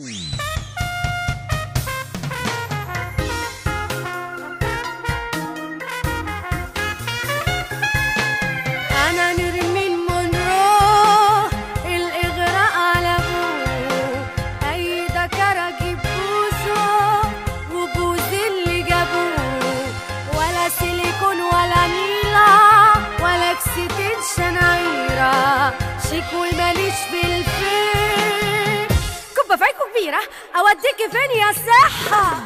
أنا نرمين مونرو الإغراء على أبوه أي ذكر أجيب بوزه وبوز اللي جابوه ولا سيليكون ولا نيلة ولا كستين شنايرة شيك والماليش في الفين كوبا في عينكم كبيرة أوديكي فين يا صحة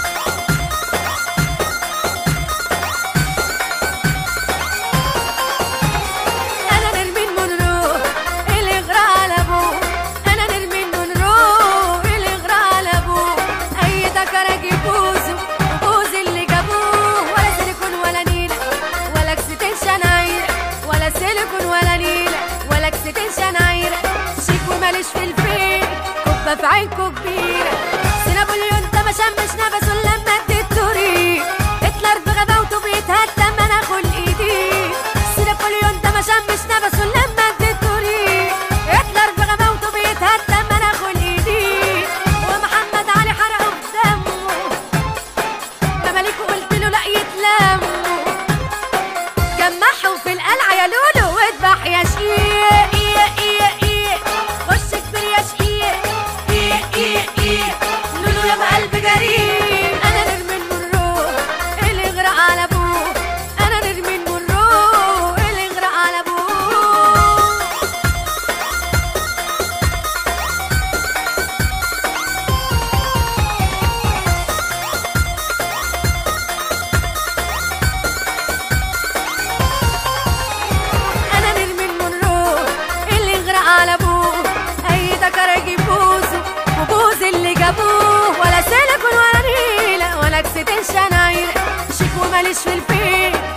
انا نرمين مونرو الاغراء على ابوه انا نرمين مونرو الاغراء على ابوه اي ذكر اجيب بوزه وبوز اللي جابوه ولا سيليكون ولا نيله ولا كستين شناير ولا سيليكون ولا نيله ولا كستين شناير شيك وماليش في الفيل كوبا في عينكو كبيره سينابوليون ده ما شمش نفسه لما اديت طريق هتلر بغباوته بيتهدى ما انا خل ايدي سينابوليون ده ما شمش نفسه لما اديت طريق هتلر بغباوته بيتهدى ما انا خل ايدي ومحمد علي حرقه بدمه مماليكو قلت له لا يتلموا جمعهم في القلعة يا لولو واذبح يا شقيق إيه إيه إيه خش كبير يا شقيق إيه إيه إيه لولو يا بقلب جريء أنا نرمي المرو اللي يغرق على أبوه أنا نرمي المرو اللي يغرق على أبوه انا نرمي المنرو اللي يغرق على ابوه اي ذكر يجيب بوزه وبوز اللي جابوه ولا سيليكون ولا نيله ولا كستين شناير شيك وماليش في الفيل